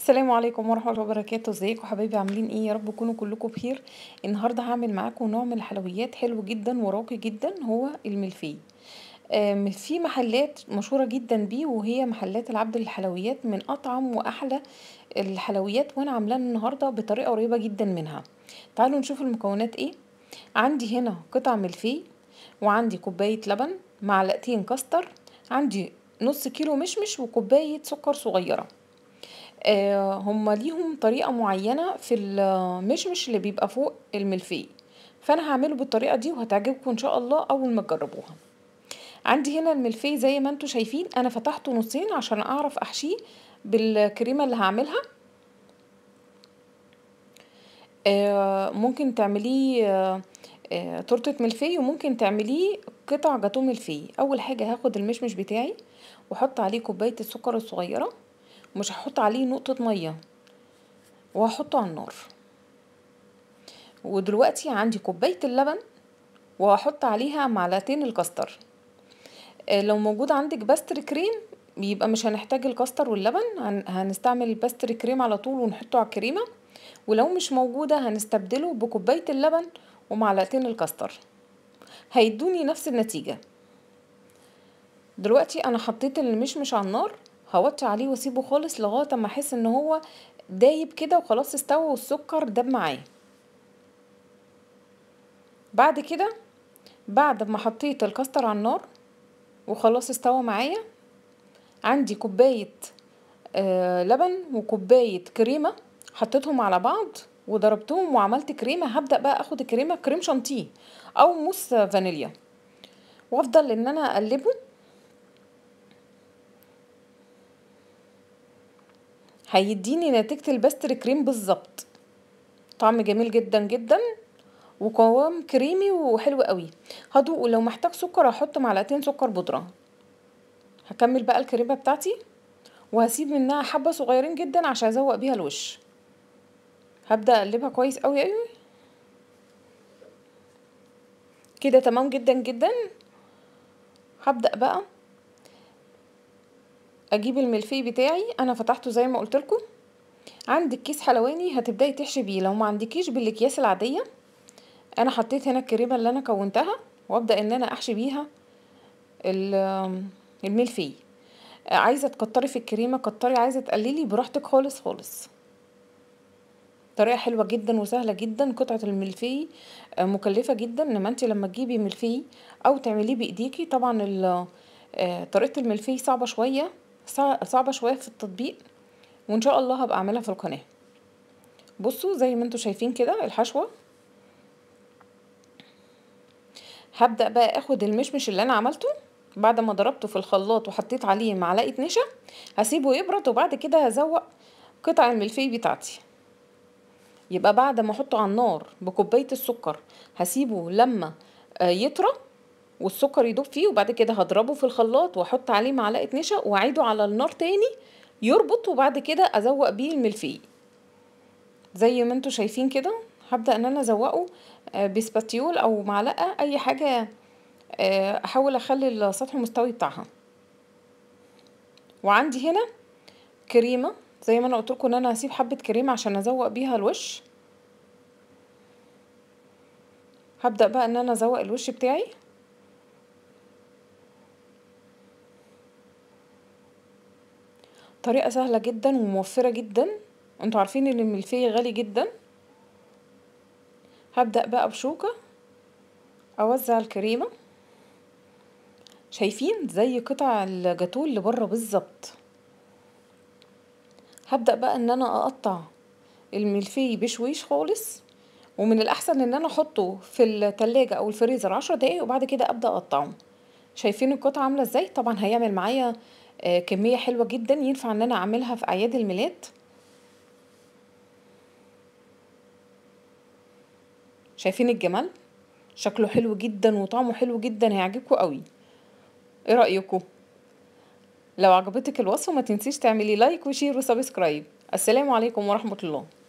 السلام عليكم ورحمة الله وبركاته ازيكم حبايبي عاملين ايه يا رب تكونوا كلكم بخير النهارده هعمل معاكم نوع من الحلويات حلو جدا وراقي جدا هو الملفي آم، في محلات مشهورة جدا بيه وهي محلات العبد للحلويات من أطعم وأحلى الحلويات وأنا عاملاها النهاردة بطريقة قريبة جدا منها تعالوا نشوف المكونات ايه عندي هنا قطع ملفي وعندي كوباية لبن معلقتين كاستر عندي نص كيلو مشمش وكوباية سكر صغيرة آه، هما ليهم طريقة معينة في المشمش اللي بيبقى فوق الملفي فانا هعمله بالطريقة دي وهتعجبكم ان شاء الله اول ما تجربوها عندي هنا الملفي زي ما انتوا شايفين انا فتحته نصين عشان اعرف احشيه بالكريمة اللي هعملها آه، ممكن تعمليه آه، آه، تورتة ملفي وممكن تعمليه قطع جاتو ملفي اول حاجة هاخد المشمش بتاعي واحط عليه كوباية السكر الصغيرة مش هحط عليه نقطة مية وهحطه على النار ودلوقتي عندي كوباية اللبن وهحط عليها معلقتين الكاستر آه، لو موجود عندك باستر كريم يبقى مش هنحتاج الكاستر واللبن هن- هنستعمل الباستر كريم على طول ونحطه على الكريمة ولو مش موجودة هنستبدله بكوباية اللبن ومعلقتين الكاستر هيدوني نفس النتيجة دلوقتي انا حطيت المشمش على النار هوطي عليه واسيبه خالص لغايه اما احس ان هو دايب كده وخلاص استوى والسكر داب معاه بعد كده بعد ما حطيت الكاستر على النار وخلاص استوى معايا عندي كوبايه آه لبن وكوبايه كريمه حطيتهم على بعض وضربتهم وعملت كريمه هبدا بقى اخد الكريمه كريم شانتيه او موس فانيليا وافضل ان انا اقلبه هيديني نتيجة الباستر كريم بالظبط طعم جميل جدا جدا وقوام كريمي وحلو قوي هدوق لو محتاج سكر هحط معلقتين سكر بودرة هكمل بقى الكريمة بتاعتي وهسيب منها حبة صغيرين جدا عشان ازوق بيها الوش هبدأ اقلبها كويس قوي قوي كده تمام جدا جدا هبدأ بقى اجيب الملفي بتاعي انا فتحته زي ما قلت لكم عندك كيس حلواني هتبداي تحشي بيه لو ما عندكيش بالاكياس العاديه انا حطيت هنا الكريمه اللي انا كونتها وابدا ان انا احشي بيها ال- الملفي عايزه تكتري في الكريمه كتري عايزه تقللي براحتك خالص خالص طريقه حلوه جدا وسهله جدا قطعه الملفي آه، مكلفه جدا انما انت لما تجيبي ملفي او تعمليه بايديكي طبعا ال- آه، طريقه الملفي صعبه شويه صع- صعبه شويه في التطبيق وان شاء الله هبقى اعملها في القناه بصوا زي ما انتوا شايفين كده الحشوه هبدا بقى اخد المشمش اللي انا عملته بعد ما ضربته في الخلاط وحطيت عليه معلقه نشا هسيبه يبرد وبعد كده هزوق قطع الملفي بتاعتي يبقى بعد ما احطه على النار بكوبايه السكر هسيبه لما آه، يطرى والسكر يدوب فيه وبعد كده هضربه في الخلاط واحط عليه معلقه نشا واعيده على النار تاني يربط وبعد كده ازوق بيه الملفي زي ما انتوا شايفين كده هبدا ان انا ازوقه آه، بسباتيول او معلقه اي حاجه آه، احاول اخلي السطح مستوي بتاعها وعندي هنا كريمه زي ما انا قلت لكم ان انا هسيب حبه كريمه عشان ازوق بيها الوش هبدا بقى ان انا ازوق الوش بتاعي طريقه سهله جدا وموفره جدا انتوا عارفين ان الملفي غالي جدا هبدا بقى بشوكه اوزع الكريمه شايفين زي قطع الجاتو اللي بره بالظبط هبدا بقى ان انا اقطع الملفي بشويش خالص ومن الاحسن ان انا احطه في التلاجة او الفريزر عشر دقايق وبعد كده ابدا اقطعه شايفين القطعه عامله ازاي طبعا هيعمل معايا آه، كميه حلوه جدا ينفع ان انا اعملها في اعياد الميلاد شايفين الجمال شكله حلو جدا وطعمه حلو جدا هيعجبكم قوي ايه رايكم لو عجبتك الوصفه ما تنسيش تعملي لايك وشير وسبسكرايب السلام عليكم ورحمه الله